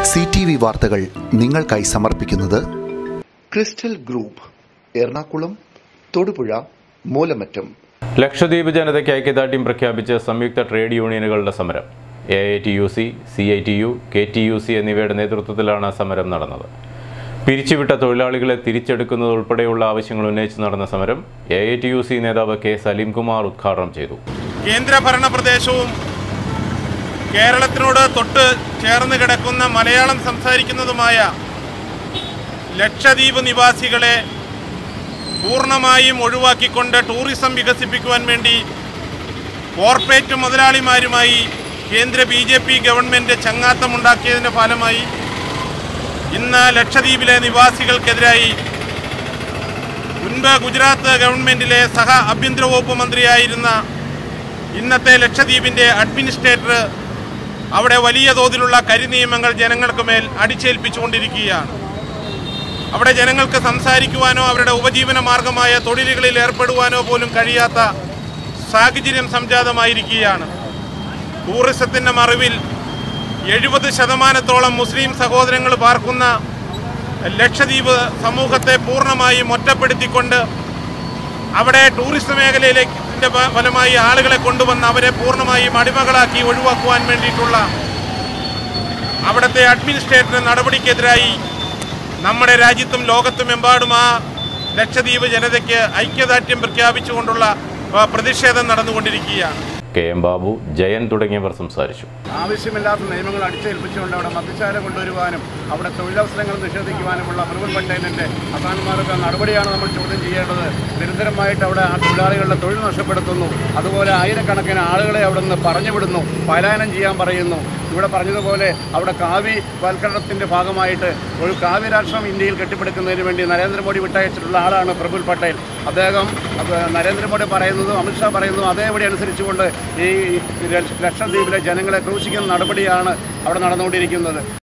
C T V വാർത്തകൾ നിങ്ങൾക്കായി സമർപ്പിക്കുന്നത് ക്രിസ്റ്റൽ ഗ്രൂപ്പ് എറണാകുളം തൊടുപുഴ മൂലമറ്റം ലക്ഷദ്വീപ് ജനതയ്ക്ക് ഐക്യദാർഢ്യം പ്രഖ്യാപിച്ച് സംയുക്ത ട്രേഡ് യൂണിയനുകളുടെ സമരം A I T U C C I T U K T U C എന്നിവയുടെ നേതൃത്വത്തിലാണ് സമരം നടന്നത് പിരിച്ചുവിട്ട തൊഴിലാളികളെ തിരിച്ചെടുക്കുന്നത് ഉൾപ്പെടെയുള്ള ആവശ്യങ്ങൾ ഉന്നയിച്ച് നടന്ന സമരം A I T U C നേതാവ് കെ സലീംകുമാർ ഉദ്ഘാടനം ചെയ്തു കേന്ദ്രഭരണ പ്രദേശവും കേരളത്തിനോട് തൊട്ട് ചേർന്ന് കിടക്കുന്ന മലയാളം സംസാരിക്കുന്നതുമായ ലക്ഷദ്വീപ് നിവാസികളെ പൂർണ്ണമായും ഒഴിവാക്കിക്കൊണ്ട് ടൂറിസം വികസിപ്പിക്കുവാൻ വേണ്ടി കോർപ്പറേറ്റ് മുതലാളിമാരുമായി കേന്ദ്ര ബി ജെ പി ഗവൺമെൻറ് ചങ്ങാത്തമുണ്ടാക്കിയതിൻ്റെ ഫലമായി ഇന്ന് ലക്ഷദ്വീപിലെ നിവാസികൾക്കെതിരായി മുൻപ് ഗുജറാത്ത് ഗവൺമെൻറ്റിലെ സഹ ആഭ്യന്തര വകുപ്പ് മന്ത്രിയായിരുന്ന ഇന്നത്തെ ലക്ഷദ്വീപിൻ്റെ അഡ്മിനിസ്ട്രേറ്റർ അവിടെ വലിയ തോതിലുള്ള കരിനിയമങ്ങൾ ജനങ്ങൾക്ക് മേൽ അടിച്ചേൽപ്പിച്ചുകൊണ്ടിരിക്കുകയാണ് അവിടെ ജനങ്ങൾക്ക് സംസാരിക്കുവാനോ അവരുടെ ഉപജീവന മാർഗമായ തൊഴിലുകളിൽ ഏർപ്പെടുവാനോ പോലും കഴിയാത്ത സാഹചര്യം സംജാതമായിരിക്കുകയാണ് ടൂറിസത്തിൻ്റെ മറിവിൽ എഴുപത് ശതമാനത്തോളം മുസ്ലിം സഹോദരങ്ങൾ പാർക്കുന്ന ലക്ഷദ്വീപ് സമൂഹത്തെ പൂർണ്ണമായും ഒറ്റപ്പെടുത്തിക്കൊണ്ട് അവിടെ ടൂറിസ്റ്റ് മേഖലയിലേക്ക് ഇതിന്റെ ഫ- ഫലമായി ആളുകളെ കൊണ്ടുവന്ന് അവരെ പൂർണ്ണമായും അടിമകളാക്കി ഒഴിവാക്കുവാൻ വേണ്ടിയിട്ടുള്ള അവിടുത്തെ അഡ്മിനിസ്ട്രേറ്റർ നടപടിക്കെതിരായി നമ്മുടെ രാജ്യത്തും ലോകത്തുമെമ്പാടും ആ ലക്ഷദ്വീപ് ജനതയ്ക്ക് ഐക്യദാർഢ്യം പ്രഖ്യാപിച്ചുകൊണ്ടുള്ള ആ, പ്രതിഷേധം നടന്നുകൊണ്ടിരിക്കുകയാണ് കെ എം ബാബു ജയൻ തുടങ്ങിയവർ സംസാരിച്ചു ആവശ്യമില്ലാത്ത നിയമങ്ങൾ അടിച്ചേൽപ്പിച്ചുകൊണ്ട് അവിടെ മദ്യശാല കൊണ്ടുവരുവാനും അവിടെ തൊഴിലവസരങ്ങൾ നിഷേധിക്കുവാനുമുള്ള മുഴുവൻ പട്ടേലിൻ്റെ അസാനന്മാരുടെ നടപടിയാണ് നമ്മൾ ചോദ്യം ചെയ്യേണ്ടത് നിരന്തരമായിട്ട് അവിടെ ആ തൊഴിലാളികളുടെ തൊഴിൽ നഷ്ടപ്പെടുത്തുന്നു അതുപോലെ ആയിരക്കണക്കിന് ആളുകളെ അവിടെ നിന്ന് പറഞ്ഞുവിടുന്നു പലായനം ചെയ്യാൻ പറയുന്നു ഇവിടെ പറഞ്ഞതുപോലെ അവിടെ കാവി വൽക്കരണത്തിൻ്റെ ഭാഗമായിട്ട് ഒരു കാവ്യ രാഷ്ട്രം ഇന്ത്യയിൽ കെട്ടിപ്പടുക്കുന്നതിന് വേണ്ടി നരേന്ദ്രമോദി വിട്ടയച്ചിട്ടുള്ള ആളാണ് പ്രഫുൽ പട്ടേൽ അദ്ദേഹം അത് നരേന്ദ്രമോദി പറയുന്നതും അമിത്ഷാ പറയുന്നതും അതേപടി അനുസരിച്ചുകൊണ്ട് ഈ ലക്ഷദ്വീപിലെ ജനങ്ങളെ ക്രൂശിക്കുന്ന നടപടിയാണ് അവിടെ നടന്നുകൊണ്ടിരിക്കുന്നത്